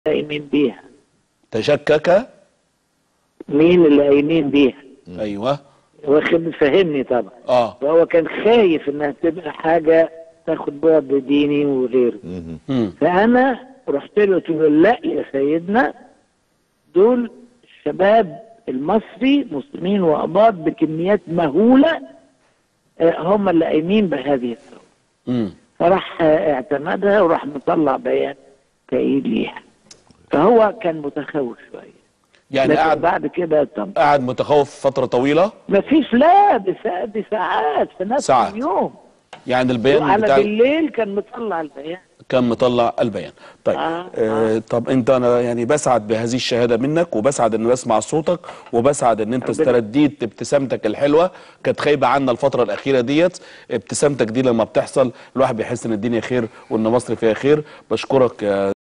قايمين بيها تشكك مين اللي قايمين بيها ايوه واخد فهمني طبعا اه وهو كان خايف انها تبقى حاجه تاخد بعد ديني وغيره مم. فانا رحت له قلت له لا يا سيدنا دول الشباب المصري مسلمين واباط بكميات مهوله آه، هم اللي قايمين بهذه الثوره مم. فراح آه، اعتمدها وراح مطلع بيان تأييد ليها فهو كان متخوف شويه يعني لكن قعد بعد كده طب قعد متخوف فتره طويله ما فيش لا دي ساعات دي ساعات في نفس ساعات. اليوم يعني البيان على بتاع بالليل كان مطلع البيان كان مطلع البيان طيب آه، آه. طب انت انا يعني بسعد بهذه الشهاده منك وبسعد ان بسمع صوتك وبسعد ان انت ربنا- استرديت ابتسامتك الحلوه كانت خايبه عنا الفتره الاخيره ديت ابتسامتك دي لما بتحصل الواحد بيحس ان الدنيا خير وان مصر فيها خير بشكرك يا